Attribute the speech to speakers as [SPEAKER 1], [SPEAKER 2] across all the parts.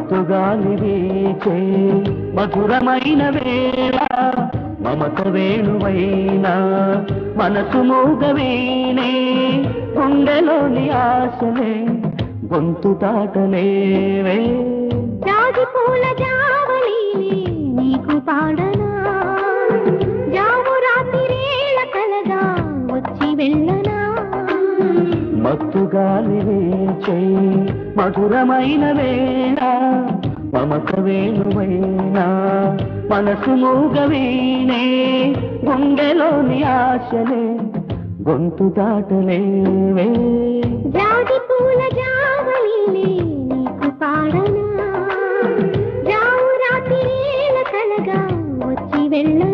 [SPEAKER 1] మత్తుగాలి వీచే మధురమైన వేళ మమత వేణువైనా మనసు మూగవీనే గుండెలోని ఆశలే గొంతు దాటలేవే
[SPEAKER 2] జాజి పూల జావళీని నీకు పాడనా జాము రాత్రిరేళ కలగా వచ్చి వెళ్ళనా
[SPEAKER 1] మత్తుగాలి వీచే మధురమైన వేళ మమత వేణువైనా మనసు మూగవీనే గుండెలోని ఆశలే గొంతు దాటలేవే
[SPEAKER 2] జాజి పూల జావళీని నీకు పాడనా జాము రాత్రిరేళ కలగా వచ్చి వెళ్ళనా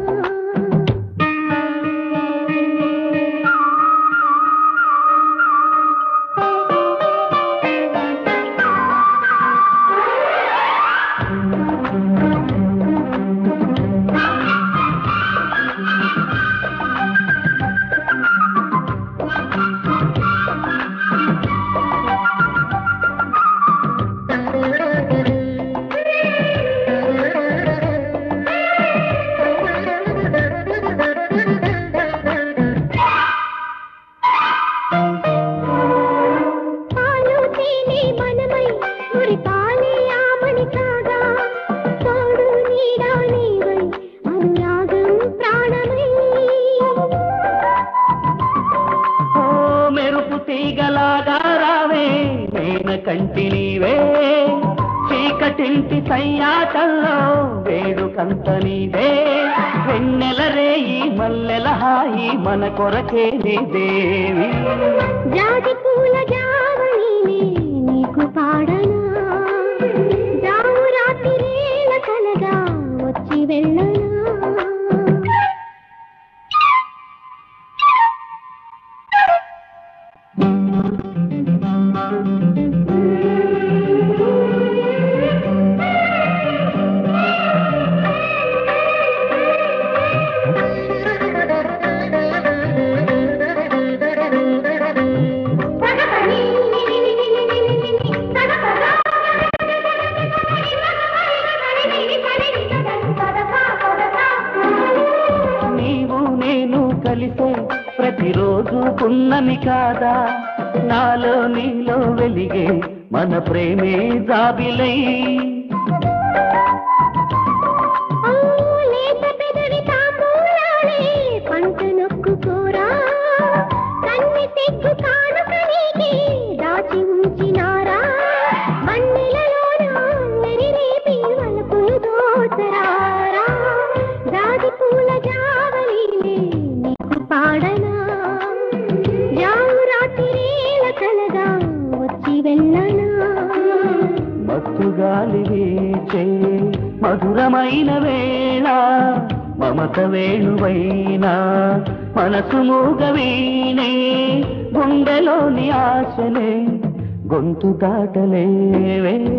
[SPEAKER 2] పాలు తేనె మనమై మురిపాలే ఆమని కాగా తోడు నీడా నీవై అనురాగం ప్రాణమై
[SPEAKER 1] ఓ మెరుపు తీగలాగా రావే నేను కంటి నీవే చీకటింటి సయ్యాటల్లో వేడుకంత నీదే వెన్నెల రేయి మల్లెల హాయి మన కొరకే నీ దేవి
[SPEAKER 2] జాజి పూల జావళీని నీకు పాడనా జాము రాత్రిరేళ కలగా వచ్చి వెళ్ళనా
[SPEAKER 1] నీవు నేను కలిసే ప్రతిరోజు పున్నమి కాదా నాలో నీలో వెలిగే మన ప్రేమే జాబిలై
[SPEAKER 2] ఓ లేత పెదవి తాంబూలాలే పంట నొక్కుకోరా కన్ని తెగ్గు కానుక నీకి దాచి ఉంచినారా మన్నెలలోన నెరిరేపి వలపులు దోచరారా జాజి పూల జావళీలే నీకు పాడనా జాము రాత్రిరేళ కలగా వచ్చి వెళ్ళనా
[SPEAKER 1] మత్తుగాలి వీచే మధురమైన వేళ మమత వేణువైనా మనసు మూగవీనే గుండెలోని ఆశలే గొంతు దాటలేవే